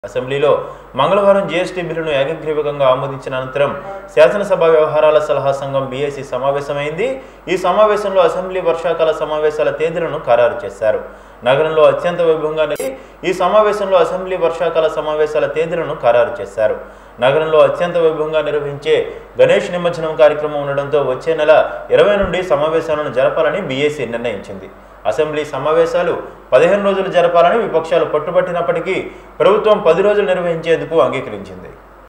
అసెంబ్లీలో మంగళవారం జీఎస్టీ బిల్లును ఏకగ్రీవకంగా ఆమోదించిన అనంతరం శాసనసభ వ్యవహారాల సలహా సంఘం బీఏసీ సమావేశమైంది ఈ సమావేశంలో అసెంబ్లీ వర్షాకాల సమావేశాల తేదీలను ఖరారు చేశారు నగరంలో అత్యంత వైభవంగా నిర్వహించే ఈ సమావేశంలో అసెంబ్లీ వర్షాకాల సమావేశాల తేదీలను ఖరారు చేశారు నగరంలో అత్యంత వైభవంగా నిర్వహించే గణేష్ నిమజ్జనం కార్యక్రమం ఉండడంతో వచ్చే నెల ఇరవై నుండి సమావేశాలను జరపాలని బీఏసీ నిర్ణయించింది అసెంబ్లీ సమావేశాలు పదిహేను రోజులు జరపాలని విపక్షాలు పట్టుబట్టినప్పటికీ ప్రభుత్వం పది రోజులు నిర్వహించేందుకు అంగీకరించింది